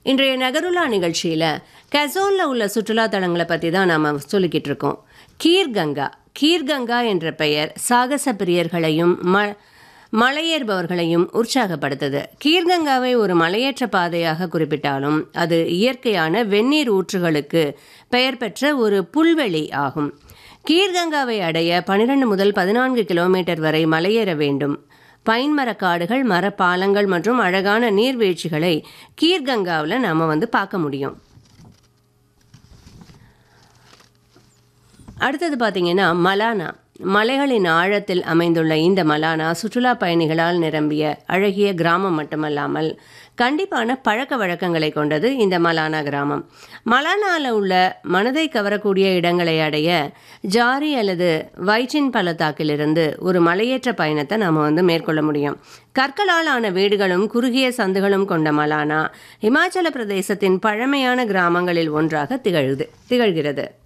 இன்றைய நகருலா நிகழ்ச்சியில் கசோனில் உள்ள சுற்றுலா தலங்களை பற்றி தான் நாம் சொல்லிக்கிட்டு இருக்கோம் கீர்கங்கா கீர்கங்கா என்ற பெயர் சாகச பிரியர்களையும் ம மலையேறுபவர்களையும் உற்சாகப்படுத்துது கீர்கங்காவை ஒரு மலையேற்ற பாதையாக குறிப்பிட்டாலும் அது இயற்கையான வெந்நீர் ஊற்றுகளுக்கு பெயர் பெற்ற ஒரு புல்வெளி ஆகும் கீர்கங்காவை அடைய பன்னிரண்டு முதல் பதினான்கு கிலோமீட்டர் வரை மலையேற வேண்டும் பைன் மரக்காடுகள் மரப்பாலங்கள் மற்றும் அழகான நீர்வீழ்ச்சிகளை கீர்கங்காவில் நாம் வந்து பார்க்க முடியும் அடுத்தது பார்த்தீங்கன்னா மலானா மலைகளின் ஆழத்தில் அமைந்துள்ள இந்த மலானா சுற்றுலா பயணிகளால் நிரம்பிய அழகிய கிராமம் மட்டுமல்லாமல் கண்டிப்பான பழக்க வழக்கங்களை கொண்டது இந்த மலானா கிராமம் மலானாவில் உள்ள மனதை கவரக்கூடிய இடங்களை அடைய ஜாரி அல்லது வைச்சின் பள்ளத்தாக்கிலிருந்து ஒரு மலையேற்ற பயணத்தை நாம் வந்து மேற்கொள்ள முடியும் கற்களால் ஆன வீடுகளும் குறுகிய சந்துகளும் கொண்ட மலானா இமாச்சல பிரதேசத்தின் பழமையான கிராமங்களில் ஒன்றாக திகழ்து திகழ்கிறது